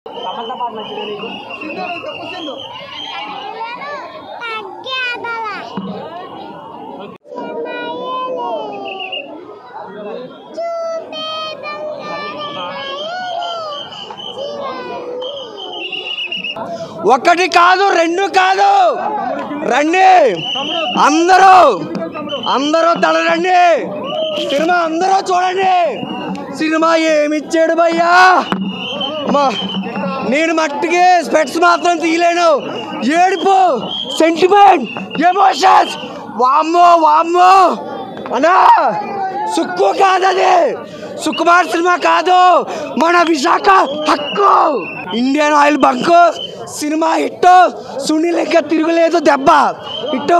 ఒక్కటి కాదు రెండు కాదు రండి అందరూ అందరూ తలరండి సినిమా అందరూ చూడండి సినిమా ఏమిచ్చాడు భయ్యా అమ్మా నేను మట్టుకి స్పెట్స్ మాత్రం తీయలేను ఏడుపు సెంటిమెంట్ ఎమోషన్స్ వామ్మో వామ్మో అన్నా సుక్కు కాదది సుకుమార్ సినిమా కాదు మన విశాఖ హక్కు Indian oil bunk cinema hit Sunil ఇంకా తిరుగులేదు దెబ్బ హిట్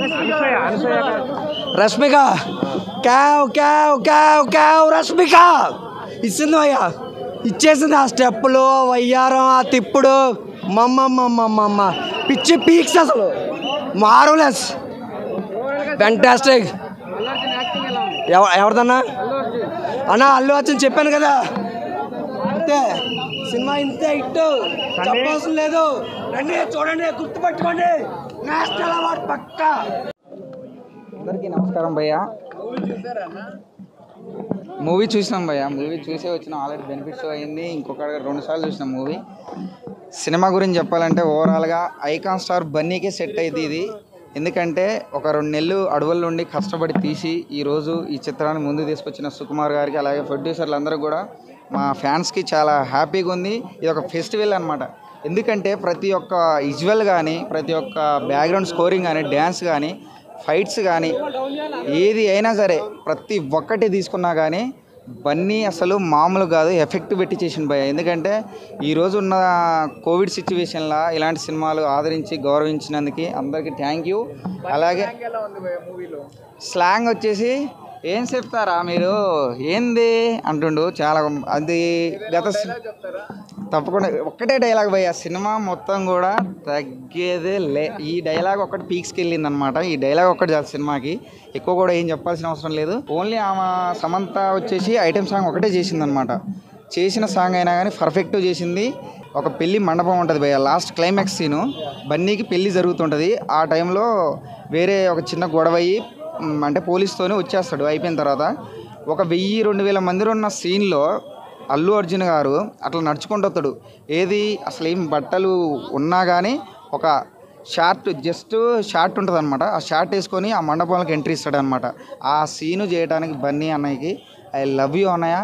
రష్మిక క్యావ్ క్యావ్ క్యావ్ క్యావ్ రష్మిక ఇచ్చింది అయ్యా ఇచ్చేసింది ఆ స్టెప్పులు వయ్యారం ఆ తిప్పుడు మమ్మమ్మమ్మమ్మ పిచ్చి పీక్స్ అసలు మారులెస్ ఫెంటాస్టిక్ ఎవ ఎవరిదన్నా అన్నా అల్లు అర్జున్ చెప్పాను కదా అంతే సినిమా ఇంతే హిట్ చెప్పవలసిన లేదు రండి చూడండి గుర్తుపెట్టుకోండి నేషనల్ అవార్డ్ పక్కా అందరికీ నమస్కారం భయ్య మూవీ చూసినాం భయ్య మూవీ చూసే వచ్చిన ఆల్రెడీ బెనిఫిట్స్ అయింది ఇంకొక రెండు సార్లు చూసినాం మూవీ సినిమా గురించి చెప్పాలంటే ఓవరాల్గా ఐకాన్ స్టార్ బన్నీకే సెట్ అయింది ఇది ఎందుకంటే ఒక రెండు నెలలు అడవుల నుండి కష్టపడి తీసి ఈరోజు ఈ చిత్రాన్ని ముందు తీసుకొచ్చిన సుకుమార్ గారికి అలాగే ప్రొడ్యూసర్లు అందరూ కూడా మా ఫ్యాన్స్కి చాలా హ్యాపీగా ఉంది ఇది ఒక ఫెస్టివల్ అనమాట ఎందుకంటే ప్రతి ఒక్క విజువల్ కానీ ప్రతి ఒక్క బ్యాక్గ్రౌండ్ స్కోరింగ్ కానీ డ్యాన్స్ కానీ ఫైట్స్ కానీ ఏది అయినా సరే ప్రతి ఒక్కటి తీసుకున్నా కానీ బన్నీ అసలు మామూలు కాదు ఎఫెక్ట్ పెట్టి చేసిన భయ ఎందుకంటే ఈరోజు ఉన్న కోవిడ్ సిచ్యువేషన్లో ఇలాంటి సినిమాలు ఆదరించి గౌరవించినందుకు అందరికీ థ్యాంక్ యూ అలాగే స్లాంగ్ వచ్చేసి ఏం చెప్తారా మీరు ఏంది అంటుండు చాలా అది గత సి- తప్పకుండా ఒక్కటే డైలాగ్ భయ్య సినిమా మొత్తం కూడా తగ్గేదే లే ఈ డైలాగ్ ఒకటి పీక్స్కి వెళ్ళింది అనమాట ఈ డైలాగ్ ఒకటి చాలు సినిమాకి ఎక్కువ కూడా ఏం చెప్పాల్సిన అవసరం లేదు ఓన్లీ ఆమె సమంత వచ్చేసి ఐటెం సాంగ్ ఒకటే చేసిందనమాట చేసిన సాంగ్ అయినా కానీ పర్ఫెక్ట్ చేసింది ఒక పెళ్లి మండపం ఉంటుంది భయ్య లాస్ట్ క్లైమాక్స్ సీను బన్నీకి పెళ్లి జరుగుతుంటుంది ఆ టైంలో వేరే ఒక చిన్న గొడవ అయ్యి మ్, అంటే పోలీస్తోనే వచ్చేస్తాడు అయిపోయిన తర్వాత ఒక వెయ్యి రెండు వేల మంది ఉన్న సీన్లో అల్లు అర్జున్ గారు అట్లా నడుచుకుంటూ వస్తాడు ఏది అసలు ఏం బట్టలు ఉన్నా కానీ ఒక షార్ట్ జస్ట్ షార్ట్ ఉంటుంది అనమాట ఆ షార్ట్ వేసుకొని ఆ మండపంలోకి ఎంట్రీ ఇస్తాడు అనమాట ఆ సీను చేయడానికి బన్నీ అన్నయ్యకి ఐ లవ్ యూ అన్నయ్య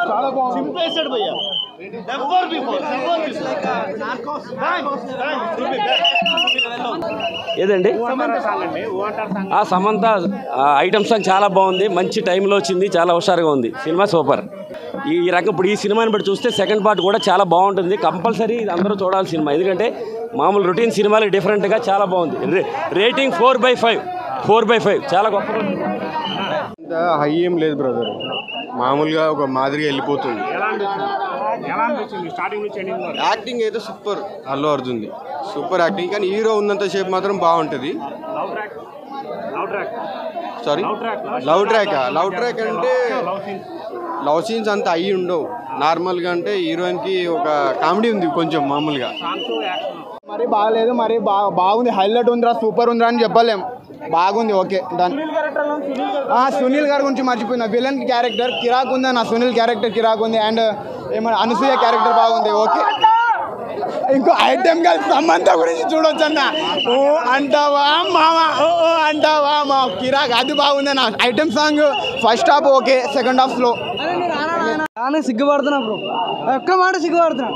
ఏదండి ఆ సమంత ఆ ఐటమ్ సాంగ్ చాలా బాగుంది మంచి టైంలో వచ్చింది చాలా హుషారుగా ఉంది సినిమా సూపర్ ఈ ఈ రకం ఇప్పుడు ఈ సినిమాని బట్టి చూస్తే సెకండ్ పార్ట్ కూడా చాలా బాగుంటుంది కంపల్సరీ ఇది అందరూ చూడాలి సినిమా ఎందుకంటే మామూలు రొటీన్ సినిమాలకు డిఫరెంట్గా చాలా బాగుంది రే- rating four by five four by five చాలా గొప్ప అంత హై ఏం లేదు బ్రదర్ మామూలుగా ఒక మాదిరిగా వెళ్ళిపోతుంది యాక్టింగ్ అయితే సూపర్ అల్లు అర్జున్ది సూపర్ యాక్టింగ్ కానీ హీరో ఉన్నంత సేపు మాత్రం బాగుంటుంది sorry love track love track అంటే లవ్ సీన్స్ అంత అయ్యి ఉండవు నార్మల్గా అంటే హీరోయిన్కి ఒక కామెడీ ఉంది కొంచెం మామూలుగా మరి బాగలేదు మరి బా బాగుంది హైలైట్ ఉందిరా సూపర్ ఉందిరా అని చెప్పలేం బాగుంది ఓకే డన్ ఆ, సునీల్ గారి గురించి మర్చిపోయిన విలన్ క్యారెక్టర్ కిరాక్ ఉంది నా సునీల్ క్యారెక్టర్ కిరాక్ ఉంది అండ్ ఏమన్నా అనసూయ క్యారెక్టర్ బాగుంది ఓకే ఇంకో ఐటెం గా సంబంధ గురించి చూడొచ్చు అన్న ఓ అంటావా మామ ఓ ఓ అంటావా మా కిరాక్ అది బాగుంది నా item song first half okay second half slow కానీ సిగ్గుపడుతున్నా బ్రో ఒక్క మాట సిగ్గుపడుతున్నా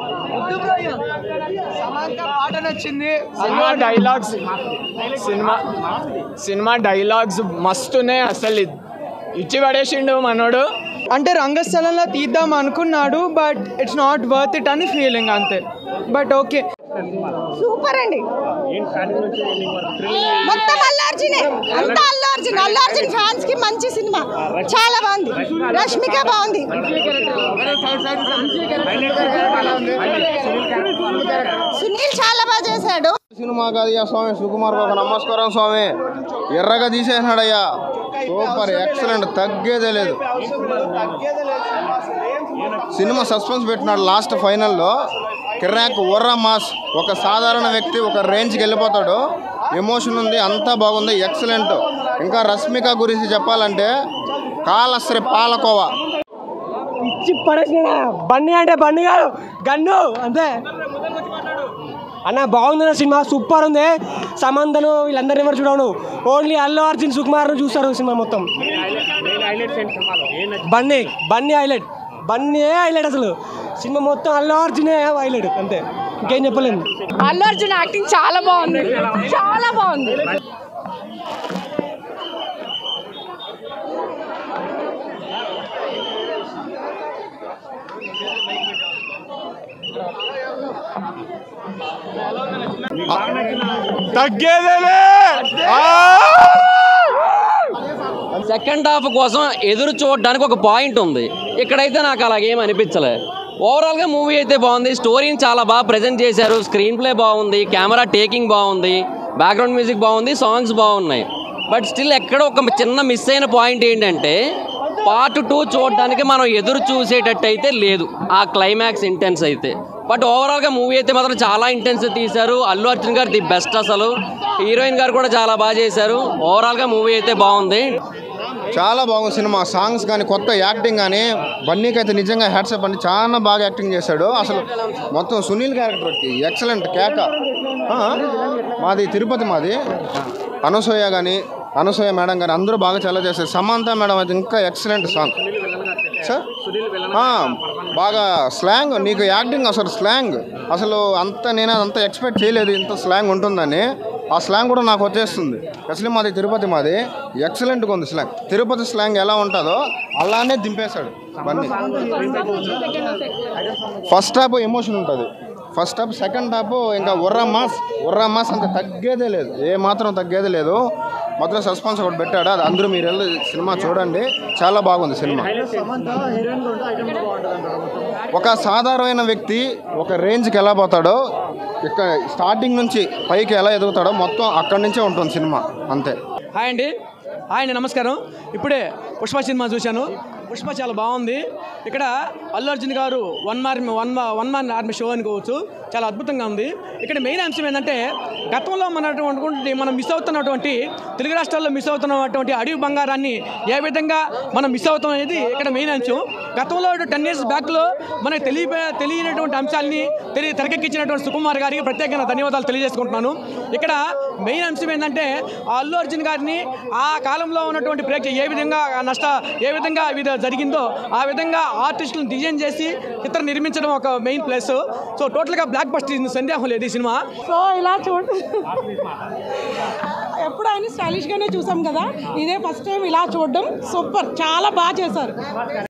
cinema dialogues cinema cinema dialogues మస్తున్నాయి అసలు ఇచ్చి పడేసిండు మనోడు అంటే రంగస్థలంలో తీద్దాం అనుకున్నాడు but it's not worth it అని ఫీలింగ్ అంతే బట్ ఓకే సూపర్ అండి మొత్తం అల్లు అర్జునే అంతా అల్లు అర్జున్ అల్లు అర్జున్ ఫ్యాన్స్ కి మంచి సినిమా చాలా బాగుంది రష్మిక బాగుంది సునీల్ చాలా బాగా చేశాడు సినిమా కాదయ్యా స్వామి సుకుమార్ బాబు నమస్కారం స్వామి ఎర్రగా తీసేసినాడయ్యా సూపర్ ఎక్సలెంట్ తగ్గేదే లేదు సినిమా సస్పెన్స్ పెట్టినాడు లాస్ట్ ఫైనల్లో కిరాక్ ఓర్రా మాస్ ఒక సాధారణ వ్యక్తి ఒక రేంజ్కి వెళ్ళిపోతాడు ఎమోషన్ ఉంది అంతా బాగుంది ఎక్సలెంట్ ఇంకా రష్మిక గురించి చెప్పాలంటే కాలశ్రీ పాలకోవా ఇచ్చి పడేసిన బండి అంటే బండి కాదు గన్ను అంతే అన్న బాగుంది సినిమా సూపర్ ఉంది సమంతను వీళ్ళందరినీ ఎవరు చూడవు ఓన్లీ అల్లు అర్జున్ సుకుమార్ను చూస్తారు సినిమా మొత్తం బన్నీ బన్నీ హైలైట్ బన్నీ హైలైట్ అసలు సినిమా మొత్తం అల్లు అర్జునే హైలైట్ అంతే ఇంకేం చెప్పలేము అల్లు అర్జున్ యాక్టింగ్ చాలా బాగుంది చాలా బాగుంది తగ్గేదేలే సెకండ్ హాఫ్ కోసం ఎదురు చూడడానికి ఒక పాయింట్ ఉంది ఇక్కడైతే నాకు అలాగేం అనిపించలే ఓవరాల్గా మూవీ అయితే బాగుంది స్టోరీని చాలా బాగా ప్రజెంట్ చేశారు స్క్రీన్ ప్లే బాగుంది కెమెరా టేకింగ్ బాగుంది బ్యాక్గ్రౌండ్ మ్యూజిక్ బాగుంది సాంగ్స్ బాగున్నాయి బట్ స్టిల్ ఎక్కడ ఒక చిన్న మిస్ అయిన పాయింట్ ఏంటంటే పార్ట్ టూ చూడడానికి మనం ఎదురు చూసేటట్టు అయితే లేదు ఆ క్లైమాక్స్ ఇంటెన్స్ అయితే బట్ ఓవరాల్గా మూవీ అయితే మాత్రం చాలా ఇంటెన్స్ తీశారు అల్లు అర్జున్ గారు ది బెస్ట్ అసలు హీరోయిన్ గారు కూడా చాలా బాగా చేశారు ఓవరాల్గా మూవీ అయితే బాగుంది చాలా బాగుంది సినిమా సాంగ్స్ కానీ కొత్త యాక్టింగ్ కానీ బన్నీకి అయితే నిజంగా హ్యాట్సప్ అండి చాలా బాగా యాక్టింగ్ చేశాడు అసలు మొత్తం సునీల్ క్యారెక్టర్కి ఎక్సలెంట్ కేక ఆ, మాది తిరుపతి మాది అనసూయ కానీ అనసూయ మేడం కానీ అందరూ బాగా చాలా చేశారు సమంత మేడం అయితే ఇంకా ఎక్సలెంట్ సాంగ్ సార్ ఆ, బాగా స్లాంగ్ నీకు యాక్టింగ్ అసలు స్లాంగ్ అసలు అంత నేను అంత ఎక్స్పెక్ట్ చేయలేదు ఇంత స్లాంగ్ ఉంటుందని ఆ స్లాంగ్ కూడా నాకు వచ్చేస్తుంది అసలు మాది తిరుపతి మాది ఎక్సలెంట్గా ఉంది స్లాంగ్ తిరుపతి స్లాంగ్ ఎలా ఉంటుందో అలానే దింపేశాడు బన్నీ ఫస్ట్ హాఫ్ ఎమోషన్ ఉంటుంది ఫస్ట్ హాఫ్ సెకండ్ హాఫ్ ఇంకా ఉర్రా మాస్ ఉర్రా మాస్ అంత తగ్గేదే లేదు ఏ మాత్రం తగ్గేదే లేదు మొత్తం సస్పెన్స్ ఒకటి పెట్టాడు అది అందరూ మీరు వెళ్ళి సినిమా చూడండి చాలా బాగుంది సినిమా ఒక సాధారణమైన వ్యక్తి ఒక రేంజ్కి ఎలా పోతాడో ఇక్కడ స్టార్టింగ్ నుంచి పైకి ఎలా ఎదుగుతాడో మొత్తం అక్కడి నుంచే ఉంటుంది సినిమా అంతే హాయ్ అండి హాయ్ అండి నమస్కారం ఇప్పుడే పుష్ప సినిమా చూశాను పుష్ప చాలా బాగుంది ఇక్కడ అల్లు అర్జున్ గారు వన్ మార్ వన్ మా వన్ మ్యాన్ ఆర్మీ షో అనుకోవచ్చు చాలా అద్భుతంగా ఉంది ఇక్కడ మెయిన్ అంశం ఏంటంటే గతంలో మన అటువంటి మనం మిస్ అవుతున్నటువంటి తెలుగు రాష్ట్రాల్లో మిస్ అవుతున్నటువంటి అడవి బంగారాన్ని ఏ విధంగా మనం మిస్ అవుతాం అనేది ఇక్కడ మెయిన్ అంశం గతంలో టెన్ ఇయర్స్ బ్యాక్లో మనకు తెలియ తెలియనటువంటి అంశాలని తెలియ తెరకెక్కించినటువంటి సుకుమార్ గారికి ప్రత్యేకంగా ధన్యవాదాలు తెలియజేసుకుంటున్నాను ఇక్కడ మెయిన్ అంశం ఏంటంటే ఆ అల్లు అర్జున్ గారిని ఆ కాలంలో ఉన్నటువంటి ప్రేక్ష ఏ విధంగా నష్ట ఏ విధంగా ఇది జరిగిందో ఆ విధంగా ఆర్టిస్టులను డిజైన్ చేసి చిత్రం నిర్మించడం ఒక మెయిన్ ప్లేస్ సో టోటల్గా బ్లాక్ బస్టర్ సందేహం లేదు ఈ సినిమా సో ఇలా చూడ ఎప్పుడు ఆయన స్టైలిష్గానే చూసాం కదా ఇదే ఫస్ట్ టైం ఇలా చూడడం సూపర్ చాలా బాగా చేశారు